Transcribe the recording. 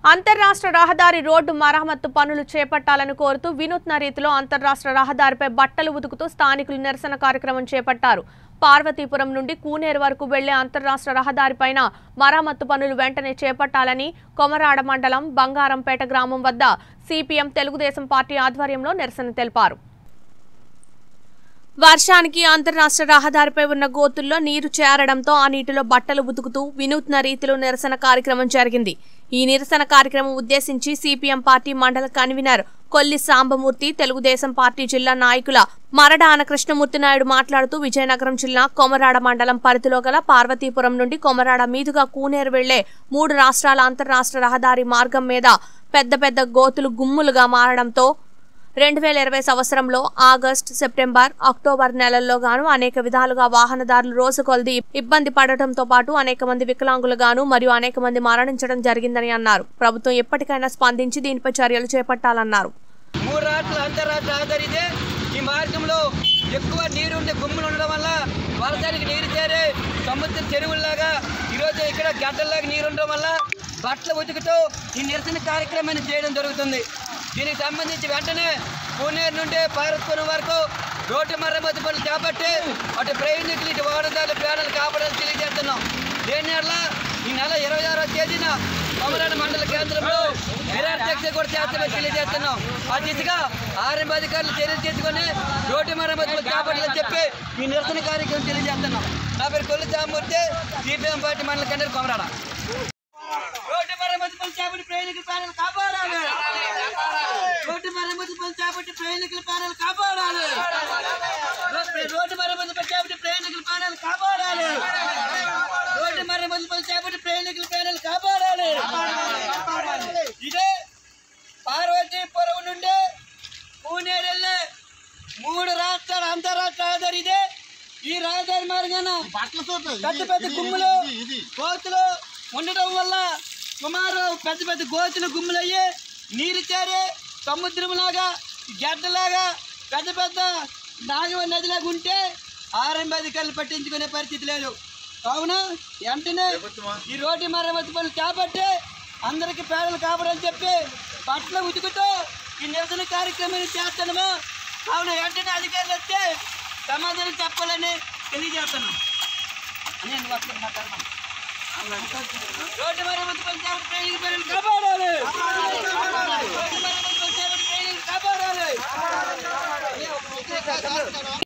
అంతర్రాష్ట్ర రహదారి రోడ్డు మరమ్మత్తు పనులు చేపట్టాలని కోరుతూ వినూత్న రీతిలో అంతర్రాష్ట్ర రహదారిపై బట్టలు ఉతుకుతూ స్థానికులు నిరసన కార్యక్రమం చేపట్టారు పార్వతీపురం నుండి కూనేరు వరకు వెళ్లే అంతర్రాష్ట్ర రహదారిపైన మరమ్మత్తు పనులు వెంటనే చేపట్టాలని కొమరాడ మండలం బంగారంపేట గ్రామం వద్ద సిపిఎం తెలుగుదేశం పార్టీ ఆధ్వర్యంలో నిరసన తెలిపారు వర్షానికి అంతర్రాష్ట్ర రహదారిపై ఉన్న గోతుల్లో నీరు చేరడంతో ఆ నీటిలో బట్టలు ఉతుకుతూ వినూత్న రీతిలో నిరసన కార్యక్రమం జరిగింది ఈ నిరసన కార్యక్రమం ఉద్దేశించి సిపిఎం పార్టీ మండల కన్వీనర్ కొల్లి సాంబమూర్తి తెలుగుదేశం పార్టీ జిల్లా నాయకుల మరడాన కృష్ణమూర్తి నాయుడు మాట్లాడుతూ విజయనగరం జిల్లా కొమరాడ మండలం పరిధిలో గల పార్వతీపురం నుండి కొమరాడ మీదుగా కూనేరు వెళ్లే మూడు రాష్ట్రాల అంతర్రాష్ట్ర రహదారి మార్గం మీద పెద్ద పెద్ద గోతులు గుమ్ములుగా మారడంతో రెండు వేల ఇరవై సంవత్సరంలో ఆగస్ట్ సెప్టెంబర్ అక్టోబర్ నెలల్లో గాను అనేక విధాలుగా వాహనదారులు రోజు కొలది ఇబ్బంది పడటంతో పాటు అనేక మంది వికలాంగులుగాను మరియు అనేక మంది మరణించడం జరిగిందని అన్నారు ప్రభుత్వం ఎప్పటికైనా స్పందించి దీనిపై చర్యలు చేపట్టాలన్నారు మూడు రాష్ట్రాల అంతర్రాష్ట్ర రహదారి ఇదే ఈ మార్గంలో ఎక్కువ నీరు ఉండే గుమ్ములు ఉండడం వల్ల వరదానికి నీరు చేరే సముద్ర చెరువుల్లాగా ఈరోజు ఇక్కడ గడ్డల్లాగా నీరు ఉండడం వల్ల బట్టలు ఉతుకుతూ ఈ నిరసన కార్యక్రమాన్ని చేయడం జరుగుతుంది దీనికి సంబంధించి వెంటనే పూనేరు నుండి పార్వతీపురం వరకు రోడ్డు మరమ్మతు పనులు చేపట్టి అటు ప్రయాణికులు ఇటు వాహనదారుల ప్రాణాలు కాపాడాలని తెలియజేస్తున్నాం దేని వల్ల ఈ నెల ఇరవై ఆరో తేదీన కొమరాడు మండల కేంద్రంలో నిరాధ్యక్ష కూడా చేస్తామని తెలియజేస్తున్నాం ఆ దిశగా ఆర్ఎం అధికారులు చర్యలు తీసుకొని రోడ్డు మరమ్మతులు చేపట్టాలని చెప్పి ఈ నిరసన కార్యక్రమం తెలియజేస్తున్నాం నా పేరు కొల్లి చామూర్తి సిపిఎం పార్టీ మండల కేంద్రం కొమరాడ రోడ్డు మరమ్మతు పనులు చేపట్టి ప్రయాణికుల ప్రాణాలు కాపాడాలి రోడ్డు మరమ్మతు పనులు చేపట్టి ప్రయాణికుల ప్రాణాలు కాపాడాలి రో- రోడ్డు మరమ్మతు పనులు చేపట్టి ప్రయాణికుల ప్రాణాలు కాపాడాలి రోడ్డు మరమ్మతు పనులు చేపట్టి ప్రయాణికుల ప్రాణాలు కాపాడాలి ఇదే పార్వతీపురం నుండి పూణేరు వెళ్ళే మూడు రాష్ట్రాల అంతరాష్ట్ర రహదారి ఇదే ఈ రహదారి మార్గాన పెద్ద పెద్ద గుమ్ములు గోతులు ఉండడం వల్ల సుమారు పెద్ద పెద్ద గోతులు గుమ్ములు అయ్యి నీరు చేరి సముద్రంలాగా గడ్డలాగా పెద్ద పెద్ద నాగవ నదిలాగా ఉంటే ఆరంభ అధికారులు పట్టించుకునే పరిస్థితి లేదు కావున వెంటనే ఈ రోడ్డు మరమ్మతు పనులు చేపట్టి అందరికి పేదలు కాపాడని చెప్పి బట్టలు ఉతుకుతూ ఈ నిరసన కార్యక్రమాన్ని చేస్తున్నాము కావున వెంటనే అధికారులు వస్తే సమాధానం చెప్పాలని తెలియజేస్తున్నాం అని ఎందుకు వస్తున్నారు మాట్లాడమా రోడ్డు మరమ్మతు పనులు చేపట్టి ప్రజలకు పేదలు కాపాడాలి రోడ్డు మరమ్మతు పనులు చేపట్టి ప్రజలకు కాపాడాలి